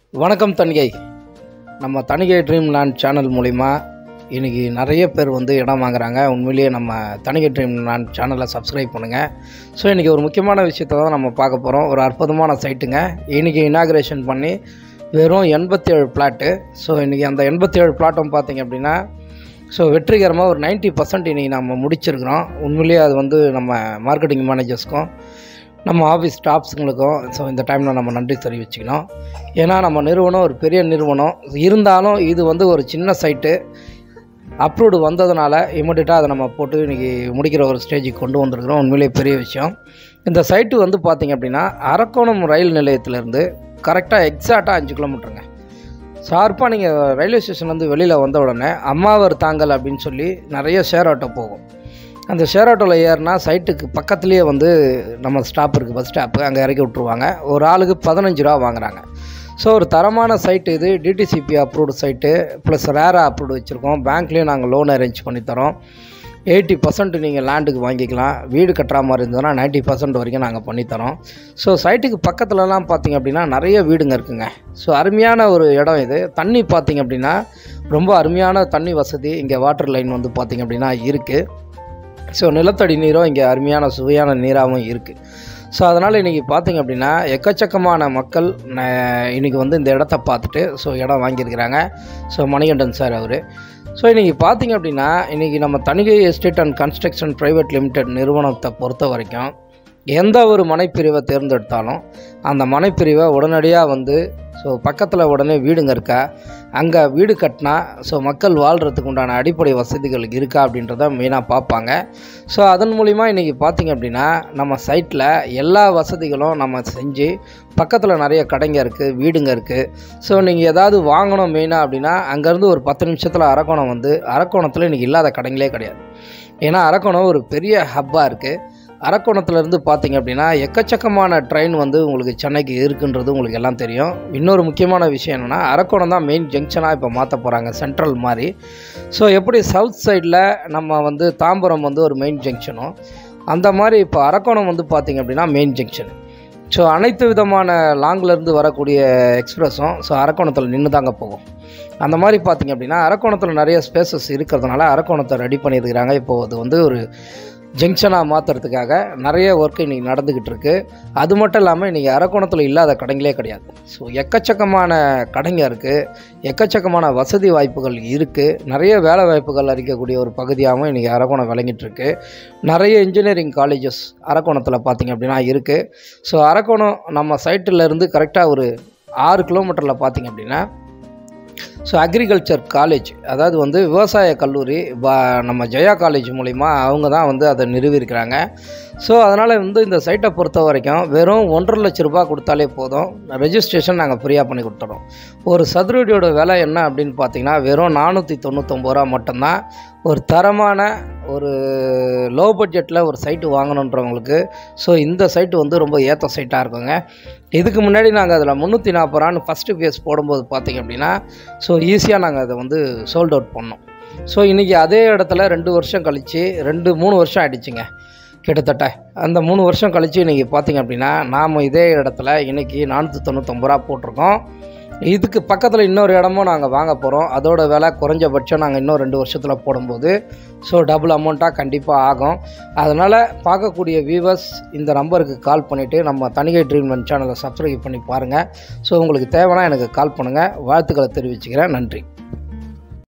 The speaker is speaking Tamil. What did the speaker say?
வணக்கம் தணிகை நம்ம தணிகை ட்ரீம் லேண்ட் சேனல் மூலிமா இன்றைக்கி நிறைய பேர் வந்து இடம் வாங்குறாங்க உண்மையிலேயே நம்ம தணிகை ட்ரீம் லேண்ட் சேனலை சப்ஸ்கிரைப் பண்ணுங்கள் ஸோ இன்றைக்கி ஒரு முக்கியமான விஷயத்தை தான் நம்ம பார்க்க போகிறோம் ஒரு அற்புதமான சைட்டுங்க இன்றைக்கி இனாகிரேஷன் பண்ணி வெறும் எண்பத்தி ஏழு பிளாட்டு ஸோ இன்றைக்கி அந்த எண்பத்தி ஏழு பிளாட்டும் பார்த்தீங்க அப்படின்னா ஸோ வெற்றிகரமாக ஒரு 90% பர்சன்ட் இன்றைக்கி நம்ம முடிச்சிருக்கிறோம் உண்மையிலேயே அது வந்து நம்ம மார்க்கெட்டிங் மேனேஜர்ஸ்க்கும் நம்ம ஆஃபீஸ் ஸ்டாஃப்ஸுங்களுக்கும் ஸோ இந்த டைமில் நம்ம நன்றி தெரிவிச்சுக்கணும் ஏன்னா நம்ம நிறுவனம் ஒரு பெரிய நிறுவனம் இருந்தாலும் இது வந்து ஒரு சின்ன சைட்டு அப்ரூவ்டு வந்ததுனால இமீடியட்டாக அதை நம்ம போட்டு இன்றைக்கி முடிக்கிற ஒரு ஸ்டேஜுக்கு கொண்டு வந்திருக்கிறோம் உண்மையிலேயே பெரிய விஷயம் இந்த சைட்டு வந்து பார்த்திங்க அப்படின்னா அரக்கோணம் ரயில் நிலையத்திலேருந்து கரெக்டாக எக்ஸாக்டாக அஞ்சு கிலோமீட்டருங்க ஷார்ப்பாக நீங்கள் ரயில்வே ஸ்டேஷன்லேருந்து வெளியில் வந்த உடனே அம்மாவர் தாங்கல் அப்படின்னு சொல்லி நிறைய ஷேர் ஆட்டோ போகும் அந்த ஷேர் ஆட்டோவில் ஏறினா சைட்டுக்கு பக்கத்துலேயே வந்து நம்ம ஸ்டாப் இருக்குது பஸ் ஸ்டாப்பு அங்கே இறக்கி விட்ருவாங்க ஒரு ஆளுக்கு பதினஞ்சு ரூபா வாங்குறாங்க ஸோ ஒரு தரமான சைட்டு இது DTCP approved site plus RERA approved வச்சுருக்கோம் பேங்க்லேயும் நாங்கள் லோன் அரேஞ்ச் பண்ணி தரோம் எயிட்டி பர்சன்ட் நீங்கள் லேண்டுக்கு வாங்கிக்கலாம் வீடு கட்டுற மாதிரி இருந்ததுன்னா 90% பர்சன்ட் வரைக்கும் நாங்கள் பண்ணித்தரோம் ஸோ சைட்டுக்கு பக்கத்துலலாம் பார்த்தீங்க அப்படின்னா நிறைய வீடுங்க இருக்குங்க ஸோ அருமையான ஒரு இடம் இது தண்ணி பார்த்தீங்க அப்படின்னா ரொம்ப அருமையான தண்ணி வசதி இங்கே வாட்டர் லைன் வந்து பார்த்தீங்க அப்படின்னா இருக்குது ஸோ நிலத்தடி நீரும் இங்கே அருமையான சுவையான நீராகவும் இருக்குது ஸோ அதனால் இன்றைக்கி பார்த்தீங்க அப்படின்னா எக்கச்சக்கமான மக்கள் ந- இன்னைக்கு வந்து இந்த இடத்த பார்த்துட்டு ஸோ இடம் வாங்கியிருக்கிறாங்க ஸோ மணிகண்டன் சார் அவர் ஸோ இன்றைக்கி பார்த்தீங்க அப்படின்னா இன்றைக்கி நம்ம Thanigai estate and construction private limited நிறுவனத்தை பொறுத்த வரைக்கும் எந்த ஒரு மனைப்பிரிவை தேர்ந்தெடுத்தாலும் அந்த மனைப்பிரிவை உடனடியாக வந்து ஸோ பக்கத்தில் உடனே வீடுங்க இருக்கா அங்கே வீடு கட்டினா ஸோ மக்கள் வாழ்கிறதுக்கு உண்டான அடிப்படை வசதிகள் இருக்கா அப்படின்றத மெயினாக பார்ப்பாங்க ஸோ அதன் மூலிமா இன்றைக்கி பார்த்தீங்க அப்படின்னா நம்ம சைட்டில் எல்லா வசதிகளும் நம்ம செஞ்சு பக்கத்தில் நிறைய கடைங்க இருக்குது வீடுங்க இருக்குது ஸோ நீங்கள் ஏதாவது வாங்கணும் மெயினாக அப்படின்னா அங்கேருந்து ஒரு பத்து நிமிஷத்தில் அரக்கோணம் வந்து அரக்கோணத்தில் இன்றைக்கி இல்லாத கடைங்களே கிடையாது ஏன்னா அரக்கோணம் ஒரு பெரிய ஹப்பாக இருக்குது அரக்கோணத்துலேருந்து பார்த்தீங்க அப்படின்னா எக்கச்சக்கமான ட்ரெயின் வந்து உங்களுக்கு சென்னைக்கு இருக்குன்றது உங்களுக்கு எல்லாம் தெரியும் இன்னொரு முக்கியமான விஷயம் என்னென்னா அரக்கோணம் தான் மெயின் ஜங்ஷனாக இப்போ மாற்ற போகிறாங்க சென்ட்ரல் மாதிரி ஸோ எப்படி சவுத் சைடில் நம்ம வந்து தாம்பரம் வந்து ஒரு மெயின் ஜங்ஷனும் அந்த மாதிரி இப்போ அரக்கோணம் வந்து பார்த்தீங்க அப்படின்னா மெயின் ஜங்ஷன் ஸோ அனைத்து விதமான லாங்லேருந்து வரக்கூடிய எக்ஸ்பிரஸும் ஸோ அரக்கோணத்தில் நின்று தாங்க போகும் அந்த மாதிரி பார்த்தீங்க அப்படின்னா அரக்கோணத்தில் நிறைய ஸ்பேசஸ் இருக்கிறதுனால அரக்கோணத்தை ரெடி பண்ணியிருக்கிறாங்க இப்போது அது வந்து ஒரு ஜங்ஷனாக மாற்றுறதுக்காக நிறைய ஒர்க் இன்றைக்கி நடந்துக்கிட்டு இருக்கு அது மட்டும் இல்லாமல் இன்றைக்கி அரக்கோணத்தில் இல்லாத கடைங்களே கிடையாது ஸோ எக்கச்சக்கமான கடைங்க இருக்குது எக்கச்சக்கமான வசதி வாய்ப்புகள் இருக்குது நிறைய வேலை வாய்ப்புகள் அளிக்கக்கூடிய ஒரு பகுதியாகவும் இன்றைக்கி அரக்கோணம் விளங்கிட்டு இருக்கு நிறைய இன்ஜினியரிங் காலேஜஸ் அரக்கோணத்தில் பார்த்தீங்க அப்படின்னா இருக்குது ஸோ அரக்கோணம் நம்ம சைட்டில் இருந்து கரெக்டாக ஒரு ஆறு கிலோமீட்டரில் பார்த்தீங்க அப்படின்னா ஸோ அக்ரிகல்ச்சர் காலேஜ் அதாவது வந்து விவசாய கல்லூரி வ- நம்ம ஜெயா காலேஜ் மூலிமா அவங்க தான் வந்து அதை நிறுவியிருக்கிறாங்க ஸோ அதனால் வந்து இந்த சைட்டை பொறுத்த வரைக்கும் வெறும் ஒன்றரை லட்ச ரூபாய் கொடுத்தாலே போதும் ரெஜிஸ்ட்ரேஷன் நாங்கள் ஃப்ரீயாக பண்ணி கொடுத்துறோம் ஒரு சதுரடியோட விலை என்ன அப்படின்னு பார்த்தீங்கன்னா வெறும் நானூற்றி தொண்ணூத்தொம்பது ரூபா மட்டும்தான் ஒரு தரமான ஒரு லோ பட்ஜெட்டில் ஒரு சைட்டு வாங்கணுன்றவங்களுக்கு ஸோ இந்த சைட்டு வந்து ரொம்ப ஏற்ற சைட்டாக இருக்குங்க இதுக்கு முன்னாடி நாங்கள் அதில் முந்நூற்றி நாற்பது ரூபான்னு ஃபஸ்ட்டு பேஸ் போடும்போது பார்த்தீங்க அப்படின்னா ஸோ ஈஸியாக நாங்கள் அதை வந்து சோல்ட் அவுட் பண்ணோம் ஸோ இன்றைக்கி அதே இடத்துல ரெண்டு வருஷம் கழித்து ரெண்டு மூணு வருஷம் ஆயிடுச்சுங்க கிட்டத்தட்ட அந்த மூணு வருஷம் கழித்து இன்றைக்கி பார்த்தீங்க அப்படின்னா நாம் இதே இடத்துல இன்றைக்கி நானூற்றி தொண்ணூத்தொம்பது ரூபா போட்டிருக்கோம் இதுக்கு பக்கத்தில் இன்னொரு இடமும் நாங்கள் வாங்க போகிறோம் அதோட விலை குறைஞ்சபட்சம் நாங்கள் இன்னும் ரெண்டு வருஷத்தில் போடும்போது ஸோ டபுள் அமௌண்ட்டாக கண்டிப்பாக ஆகும் அதனால் பார்க்கக்கூடிய வியூவர்ஸ் இந்த நம்பருக்கு கால் பண்ணிவிட்டு நம்ம தணிகை ட்ரீட்மெண்ட் சேனலை சப்ஸ்கிரைப் பண்ணி பாருங்கள் ஸோ உங்களுக்கு தேவைன்னா எனக்கு கால் பண்ணுங்கள் வாழ்த்துக்களை தெரிவிச்சுக்கிறேன் நன்றி